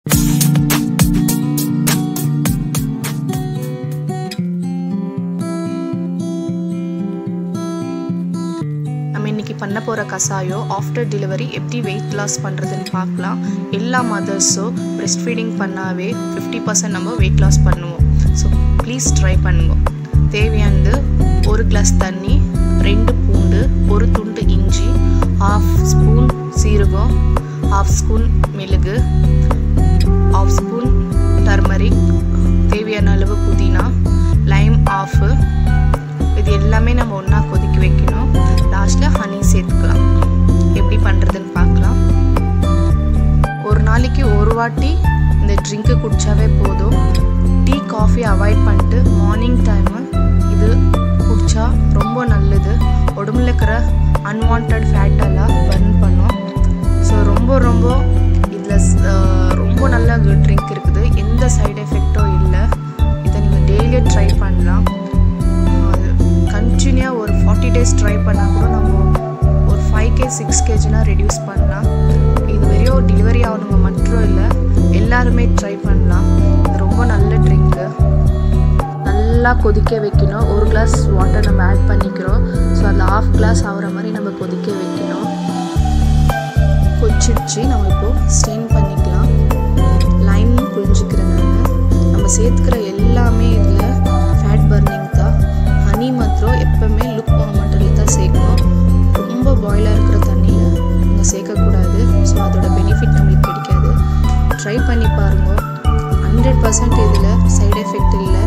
நம்ம இன்னைக்கு பண்ண போகிற கசாயம் ஆஃப்டர் டெலிவரி எப்படி வெயிட் லாஸ் பண்ணுறதுன்னு பார்க்கலாம் எல்லா மதர்ஸும் breast ஃபீடிங் பண்ணாவே ஃபிஃப்டி பர்சன்ட் நம்ம வெயிட் லாஸ் பண்ணுவோம் ஸோ ப்ளீஸ் ட்ரை பண்ணுங்க தேவையானது ஒரு கிளாஸ் தண்ணி ரெண்டு பூண்டு ஒரு துண்டு இஞ்சி ஹாஃப் ஸ்பூன் சீரகம் ஹாஃப் ஸ்பூன் மிளகு ஹாஃப் ஸ்பூன் டர்மரிக் தேவையான அளவு புதினா லைம் ஆஃபு இது எல்லாமே நம்ம ஒன்றா கொதிக்க வைக்கணும் லாஸ்ட்டில் ஹனி சேர்த்துக்கலாம் எப்படி பண்ணுறதுன்னு பார்க்கலாம் ஒரு நாளைக்கு ஒரு வாட்டி இந்த ட்ரிங்க்கு குடித்தாவே போதும் டீ காஃபி அவாய்ட் பண்ணிட்டு மார்னிங் டைமு இது குடித்தா ரொம்ப நல்லது உடம்புல இருக்கிற அன்வான்ட் ஃபேட்டெல்லாம் பர்ன் பண்ணும் ஸோ ரொம்ப ரொம்ப இதில் ரொம்ப நல்ல ட்ரிங்க் இருக்குது எந்த சைடு எஃபெக்டும் இல்லை இதை நீங்கள் டெய்லியும் ட்ரை பண்ணலாம் கண்டினியூவாக ஒரு ஃபார்ட்டி டேஸ் ட்ரை பண்ணால் கூட நம்ம ஒரு ஃபைவ் கே சிக்ஸ் கேஜினா ரெடியூஸ் பண்ணலாம் இது வெறும் டெலிவரி ஆகணுங்க மட்டும் இல்லை எல்லாருமே ட்ரை பண்ணலாம் இது ரொம்ப நல்ல ட்ரிங்க்கு நல்லா கொதிக்க வைக்கணும் ஒரு கிளாஸ் வாட்டர் நம்ம ஆட் பண்ணிக்கிறோம் ஸோ அதில் ஆஃப் கிளாஸ் ஆகிற மாதிரி நம்ம கொதிக்க வைக்கணும் கொச்சிடுச்சு நம்ம இப்போது ஸ்டெயின் பண்ணிக்கலாம் லைம் புழிஞ்சிக்கிறேன் நான் நம்ம சேர்த்துக்கிற எல்லாமே இதில் ஃபேட் பர்னிங் தான் ஹனி மாத்திரம் எப்போவுமே லுக் வாட்டரில் தான் சேர்க்கணும் ரொம்ப பாயிலாக இருக்கிற தண்ணியில் நம்ம சேர்க்கக்கூடாது ஸோ அதோட பெனிஃபிட் நம்மளுக்கு கிடைக்காது ட்ரை பண்ணி பாருங்க ஹண்ட்ரட் பர்சன்ட் இதில் சைடு எஃபெக்ட் இல்லை